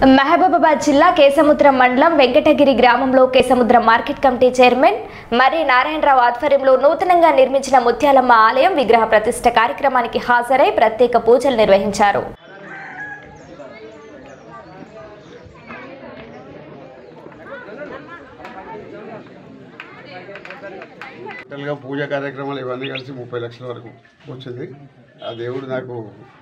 మహబూబాబాద్ జిల్లా కేసముద్రం మండలం వెంకటగిరి గ్రామంలో కేసముద్రం మార్కెట్ కమిటీ చైర్మన్ మరి నారాయణరావు ఆధ్వర్యంలో నూతనంగా నిర్మించిన ముత్యాలమ్మ ఆలయం విగ్రహ ప్రతిష్ఠ కార్యక్రమానికి హాజరై ప్రత్యేక పూజలు నిర్వహించారు టోటల్గా పూజ కార్యక్రమాలు ఇవన్నీ కలిసి ముప్పై లక్షల వరకు వచ్చింది ఆ దేవుడు నాకు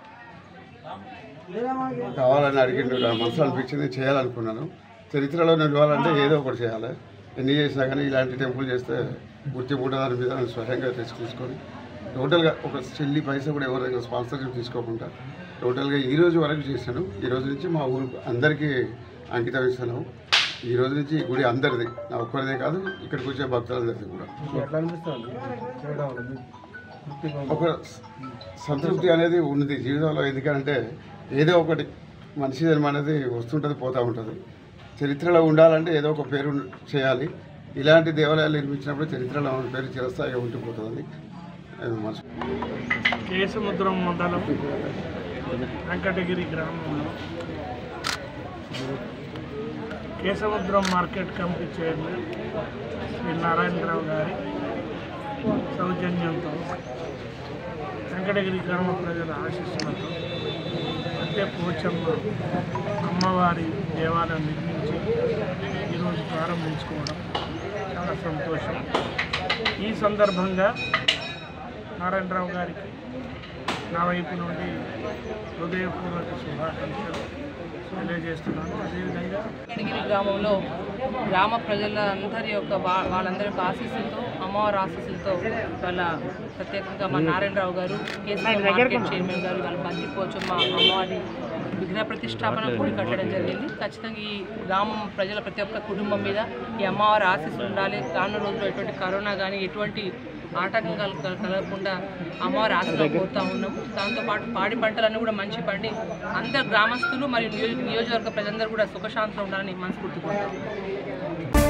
కావాలని అడిగిండు నా మనసు అనిపించింది చేయాలనుకున్నాను చరిత్రలో నిలవాలంటే ఏదో ఒకటి చేయాలి ఎన్ని చేసినా కానీ ఇలాంటి టెంపుల్ చేస్తే గుర్తింపు దాని మీద నేను స్వయంగా తెచ్చి తీసుకొని టోటల్గా ఒక చెల్లి పైసా కూడా ఎవరి దగ్గర స్పాన్సర్షిప్ తీసుకోకుండా టోటల్గా ఈ రోజు వరకు చేశాను ఈ రోజు నుంచి మా ఊరు అందరికీ అంకితం ఇస్తాను ఈ రోజు నుంచి ఈ గుడి అందరిది నా ఒక్కరిదే కాదు ఇక్కడికి వచ్చే భక్తులందరిది కూడా ఎట్లా అనిపిస్తుంది చేయడం ఒక సంతృప్తి అనేది ఉన్నది జీవితంలో ఎందుకంటే ఏదో ఒకటి మనిషి జన్మ అనేది వస్తుంటుంది పోతూ ఉంటుంది చరిత్రలో ఉండాలంటే ఏదో ఒక పేరు చేయాలి ఇలాంటి దేవాలయాలు నిర్మించినప్పుడు చరిత్రలో ఉన్న పేరు చిరస్థాయిగా ఉండిపోతుంది అది మనసు కేసముద్రం మండలం వెంకటగిరి గ్రామంలో Kesamudram market committee chairman Shri Narayanarao గారి సౌజన్యంతో వెంకటగిరి గ్రామ ప్రజల ఆశీస్సులతో అంటే పోచమ్మ అమ్మవారి దేవాలయం నిర్మించి ఈరోజు ప్రారంభించుకోవడం చాలా సంతోషం ఈ సందర్భంగా నారాయణరావు గారికి నా వైపు నుండి హృదయపూర్వక శుభాకాంక్షలు తెలియజేస్తున్నాను అదేవిధంగా వెంకటగిరి గ్రామంలో గ్రామ ప్రజలందరి యొక్క వా- వాళ్ళందరి యొక్క ఆశీస్సులతో అమ్మవారి ఆశీస్సులతో వాళ్ళ ప్రత్యేకంగా మా నారాయణరావు గారు కేసీఆర్ మార్కెట్ చైర్మన్ గారు వాళ్ళ బంది పోచమ్మ అమ్మవారి విగ్రహ ప్రతిష్టాపన గుడి కట్టడం జరిగింది ఖచ్చితంగా ఈ గ్రామం ప్రజల ప్రతి ఒక్క కుటుంబం మీద ఈ అమ్మవారి ఆశీస్సులు ఉండాలి రానున్న రోజుల్లో ఎటువంటి కరోనా కానీ ఎటువంటి ఆటంకం కల- కలగకుండా అమ్మవారి ఆశలు కోరుతా ఉన్నాము దాంతోపాటు పాడి పంటలన్నీ కూడా మంచి పండి అందరు గ్రామస్తులు మరియు నియోజ- నియోజకవర్గ ప్రజలందరూ కూడా సుఖశాంతిలో ఉండాలని మనస్ఫూర్తి కోరుతాము